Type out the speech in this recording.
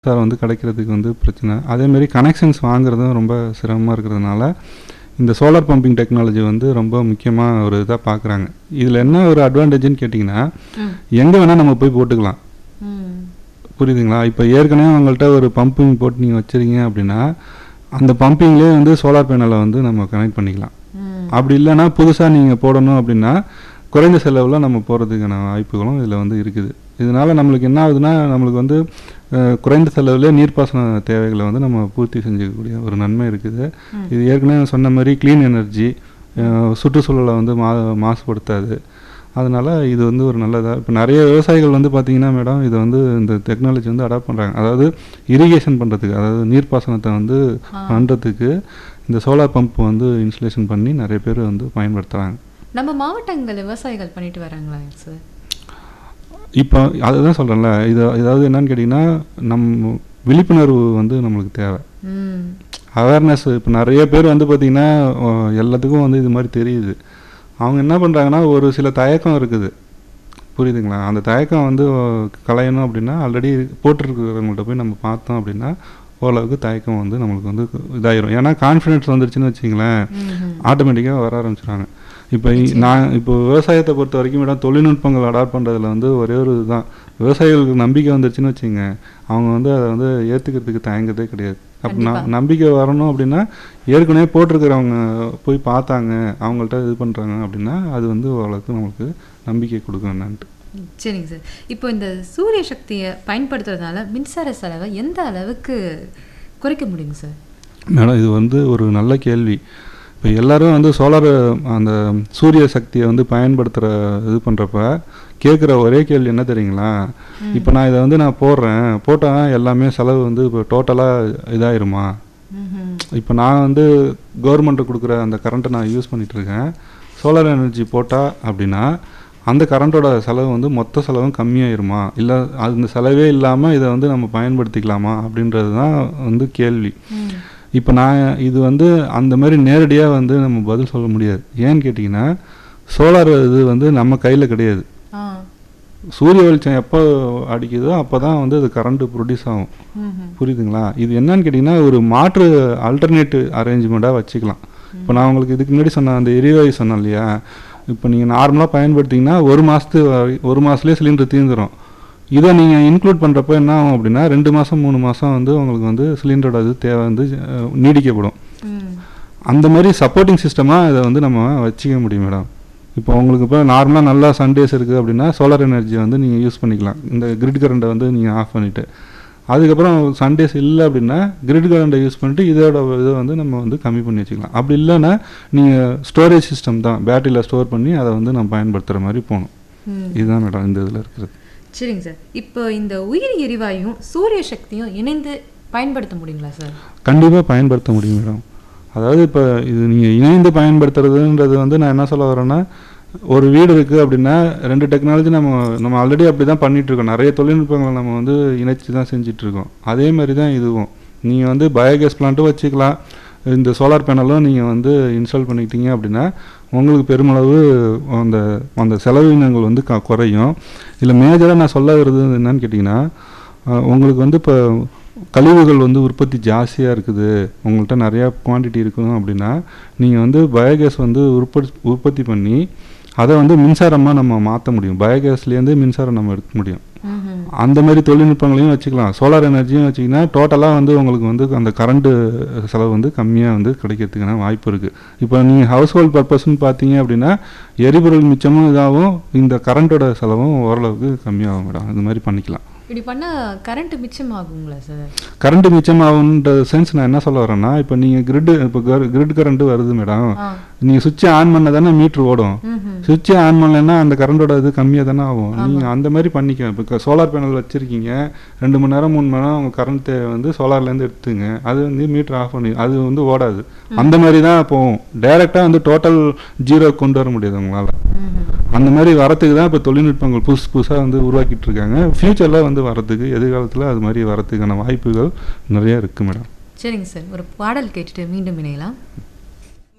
மின்சாரம் வந்து கிடைக்கிறதுக்கு வந்து பிரச்சனை அதேமாரி கனெக்ஷன்ஸ் வாங்குறதும் ரொம்ப சிரமமாக இருக்கிறதுனால இந்த சோலார் பம்பிங் டெக்னாலஜி வந்து ரொம்ப முக்கியமாக ஒரு இதாக பார்க்குறாங்க இதில் என்ன ஒரு அட்வான்டேஜ்னு கேட்டிங்கன்னா ம். எங்கே வேணால் நம்ம போய் போட்டுக்கலாம் ம். புரியுதுங்களா இப்போ ஏற்கனவே உங்கள்கிட்ட ஒரு பம்பிங் போட்டு நீங்கள் வச்சுருக்கீங்க அப்படின்னா அந்த பம்பிங்லேயே வந்து சோலார் பேனலை வந்து நம்ம கனெக்ட் பண்ணிக்கலாம் ம். அப்படி இல்லைன்னா புதுசாக நீங்கள் போடணும் அப்படின்னா குறைந்த செலவில் நம்ம போகிறதுக்கான வாய்ப்புகளும் இதில் வந்து இருக்குது இதனால் நம்மளுக்கு என்ன ஆகுதுன்னா நம்மளுக்கு வந்து அஹ், குறைந்த செலவில் நீர்ப்பாசன தேவைகளை வந்து நம்ம பூர்த்தி செஞ்சுக்கக்கூடிய ஒரு நன்மை இருக்குது ம். இது ஏற்கனவே சொன்ன மாதிரி க்ளீன் எனர்ஜி சுற்றுச்சூழலை வந்து மா மாசுபடுத்தாது அதனால் இது வந்து ஒரு நல்லதாக இப்போ நிறைய விவசாயிகள் வந்து பார்த்திங்கன்னா மேடம் இதை வந்து இந்த டெக்னாலஜி வந்து அடாப்ட் பண்ணுறாங்க அதாவது இரிகேஷன் பண்ணுறதுக்கு அதாவது நீர்ப்பாசனத்தை வந்து ஆ. பண்ணுறதுக்கு இந்த சோலார் பம்ப் வந்து இன்ஸ்டலேஷன் பண்ணி நிறைய பேர் வந்து பயன்படுத்துகிறாங்க நம்ம மாவட்டங்கள் விவசாயிகள் பண்ணிட்டு வராங்களா சார் இப்போ அதுதான் சொல்கிறேன்ல இது இதாவது என்னன்னு கேட்டிங்கன்னா நம்ம விழிப்புணர்வு வந்து நம்மளுக்கு தேவை ம் அவேர்னஸ் இப்போ நிறைய பேர் வந்து பார்த்திங்கன்னா அஹ், எல்லாத்துக்கும் வந்து இது மாதிரி தெரியுது அவங்க என்ன பண்ணுறாங்கன்னா ஒரு சில தயக்கம் இருக்குது புரியுதுங்களா அந்த தயக்கம் வந்து அஹ், களையணும் அப்படின்னா ஆல்ரெடி போட்டிருக்கிறவங்கள்ட்ட போய் நம்ம பார்த்தோம் அப்படின்னா ஓரளவுக்கு தயக்கம் வந்து நம்மளுக்கு வந்து இதாயிரும் ஏன்னா கான்ஃபிடென்ஸ் வந்துருச்சுன்னு வச்சிங்களேன் ம்ஹும். ஆட்டோமேட்டிக்காக வர ஆரம்பிச்சிடுறாங்க இப்போ இ- நான் இப்போ விவசாயத்தை பொறுத்த வரைக்கும் மேடம் தொழில்நுட்பங்கள் அடாப்ட் பண்ணுறதுல வந்து ஒரே ஒரு இதுதான் விவசாயிகளுக்கு நம்பிக்கை வந்துருச்சுன்னு வச்சுங்க அவங்க வந்து அதை வந்து ஏற்றுக்கிறதுக்கு தயங்குறதே கிடையாது அப்போ நான் கண்டிப்பா. நம்பிக்கை வரணும் அப்படின்னா ஏற்கனவே போட்டிருக்கிறவங்க போய் பார்த்தாங்க அவங்கள்ட்ட இது பண்ணுறாங்க அப்படின்னா அது வந்து ஓரளவுக்கு நம்மளுக்கு நம்பிக்கை கொடுக்கும் என்னன்ட்டு சரிங்க சார் இப்போ இந்த சூரிய சக்தியை பயன்படுத்துறதுனால மின்சார செலவை எந்த அளவுக்கு குறைக்க முடியுங்க சார் மேடம் இது வந்து ஒரு நல்ல கேள்வி இப்போ எல்லாரும் வந்து சோலார் அந்த சூரிய சக்தியை வந்து பயன்படுத்துகிற இது பண்ணுறப்ப கேட்குற ஒரே கேள்வி என்ன தெரியுங்களா இப்போ நான் இதை வந்து நான் போடுறேன் போட்டால் எல்லாமே செலவு வந்து இப்போ டோட்டலாக இதாயிருமா ம்ஹும். இப்போ நான் வந்து கவர்மெண்ட்டு கொடுக்குற அந்த கரண்ட்டை நான் யூஸ் பண்ணிட்டு இருக்கேன் சோலார் எனர்ஜி போட்டால் அப்படின்னா அந்த கரண்ட்டோட செலவு வந்து மொத்த செலவும் கம்மியாயிருமா இல்லை அந்த செலவே இல்லாமல் இதை வந்து நம்ம பயன்படுத்திக்கலாமா அப்படின்றது தான் வந்து கேள்வி ம். இப்போ நான் இது வந்து அந்த மாதிரி நேரடியாக வந்து நம்ம பதில் சொல்ல முடியாது ஏன்னு கேட்டிங்கன்னா சோலார் இது வந்து நம்ம கையில் கிடையாது ஆ சூரிய வெளிச்சம் எப்போ அடிக்குதோ அப்போ தான் வந்து அது கரண்ட்டு ப்ரொடியூஸ் ஆகும் ம்ஹும். புரியுதுங்களா இது என்னன்னு கேட்டிங்கன்னா ஒரு மாற்று ஆல்டர்னேட்டிவ் அரேஞ்ச்மெண்ட்டாக வச்சுக்கலாம் இப்போ நான் உங்களுக்கு இதுக்கு முன்னாடி சொன்ன அந்த எரிவாயு சொன்னேன் இல்லையா இப்போ நீங்கள் நார்மலாக பயன்படுத்திங்கன்னா ஒரு மாதத்து ஒரு மாதத்துலேயே சிலிண்டர் தீர்ந்துடும் இதை நீங்கள் இன்க்ளூட் பண்ணுறப்ப என்ன ஆகும் அப்படின்னா ரெண்டு மாதம் மூணு மாதம் வந்து உங்களுக்கு வந்து சிலிண்டரோட இது தேவை வந்து அஹ், நீடிக்கப்படும் ம். அந்த மாதிரி சப்போர்ட்டிங் சிஸ்டமாக இதை வந்து நம்ம வச்சுக்க முடியும் மேடம் இப்போ உங்களுக்கு இப்போ நார்மலாக நல்லா சண்டேஸ் இருக்குது அப்படின்னா சோலார் எனர்ஜியை வந்து நீங்கள் யூஸ் பண்ணிக்கலாம் இந்த கிரிட் கரண்ட்டை வந்து நீங்கள் ஆஃப் பண்ணிவிட்டு அதுக்கப்புறம் சண்டேஸ் இல்லை அப்படின்னா கிரிட் கரண்ட்டை யூஸ் பண்ணிட்டு இதோட இதை வந்து நம்ம வந்து கம்மி பண்ணி வச்சுக்கலாம் அப்படி இல்லைன்னா நீங்கள் ஸ்டோரேஜ் சிஸ்டம் தான் பேட்டரியில் ஸ்டோர் பண்ணி அதை வந்து நம்ம பயன்படுத்துகிற மாதிரி போகணும் ம். இதுதான் மேடம் இந்த இதில் இருக்கிறது சரிங்க சார் இப்போ இந்த உயிரி எரிவாயும் சூரிய சக்தியும் இணைந்து பயன்படுத்த முடியுங்களா சார் கண்டிப்பாக பயன்படுத்த முடியும் மேடம் அதாவது இப்போ இது நீங்கள் இணைந்து பயன்படுத்துறதுன்றது வந்து நான் என்ன சொல்ல வரேன்னா ஒரு வீடு இருக்குது அப்படின்னா ரெண்டு டெக்னாலஜி நம்ம நம்ம ஆல்ரெடி அப்படி தான் பண்ணிகிட்ருக்கோம் நிறைய தொழில்நுட்பங்களை நம்ம வந்து இணைச்சி தான் செஞ்சிட்ருக்கோம் அதே மாதிரி தான் இதுவும் நீங்கள் வந்து பயோகேஸ் பிளான்ட்டும் வச்சுக்கலாம் இந்த சோலார் பேனலும் நீங்கள் வந்து இன்ஸ்டால் பண்ணிக்கிட்டீங்க அப்படின்னா உங்களுக்கு பெருமளவு அந்த அந்த செலவினங்கள் வந்து க குறையும் இதில் மேஜராக நான் சொல்ல வருது என்னன்னு கேட்டிங்கன்னா அஹ், உங்களுக்கு வந்து இப்போ கழிவுகள் வந்து உற்பத்தி ஜாஸ்தியாக இருக்குது உங்கள்கிட்ட நிறையா குவாண்டிட்டி இருக்கணும் அப்படின்னா நீங்கள் வந்து பயோகேஸ் வந்து உற்பத்தி உற்பத்தி பண்ணி அதை வந்து மின்சாரமாக நம்ம மாற்ற முடியும் பயோகேஸ்லேருந்து மின்சாரம் நம்ம எடுக்க முடியும் ம்ஹும். அந்த மாதிரி தொழில்நுட்பங்களையும் வச்சுக்கலாம் சோலார் எனர்ஜியும் வச்சிங்கன்னா டோட்டலாக வந்து உங்களுக்கு வந்து அந்த கரண்ட்டு செலவு வந்து கம்மியாக வந்து கிடைக்கிறதுக்கான வாய்ப்பு இருக்குது இப்போ நீங்கள் ஹவுஸ் ஹோல்ட் பர்பஸ்ன்னு பார்த்தீங்க அப்படின்னா எரிபொருள் மிச்சமும் இதாகவும் இந்த கரண்ட்டோட செலவும் ஓரளவுக்கு கம்மியாகும் மேடம் அது மாதிரி பண்ணிக்கலாம் இப்படி பண்ணா கரண்ட் மிச்சம் ஆகுங்களா சார் கரண்ட் மிச்சமாகுன்ற சென்ஸ் நான் என்ன சொல்ல வரேன்னா இப்போ நீங்கள் கிரிட்டு இப்போ கிரிட் கரண்ட் வருது மேடம் ஆ நீங்கள் சுவிட்சை ஆன் பண்ண தானே மீட்ரு ஓடும் ம்ஹும். சுவிட்சை ஆன் பண்ணலைன்னா அந்த கரண்டோட இது கம்மியாக தானே ஆகும் நீங்கள் அந்த மாதிரி பண்ணிக்க இப்போ சோலார் பேனல் வச்சுருக்கீங்க ரெண்டு மணி நேரம் மூணு மணி நேரம் உங்கள் கரண்ட் தேவை வந்து சோலார்லேருந்து எடுத்துங்க அது வந்து மீட்ரு ஆஃப் பண்ணி அது வந்து ஓடாது அந்த மாதிரி தான் போகும் டைரெக்டாக வந்து டோட்டல் ஜீரோ கொண்டு வர முடியாது உங்களால் ம்ஹும். அந்த மாதிரி வரத்துக்கு தான் இப்போ தொழில்நுட்பங்கள் புதுசு புதுசாக வந்து உருவாக்கிட்டு இருக்காங்க ஃப்யூச்சரில் வந்து வரத்துக்கு எதிர்காலத்தில் அது மாதிரி வரத்துக்கான வாய்ப்புகள் நிறைய இருக்குது மேடம் சரிங்க சார் ஒரு பாடல் கேட்டுட்டு மீண்டும் இணையலாம்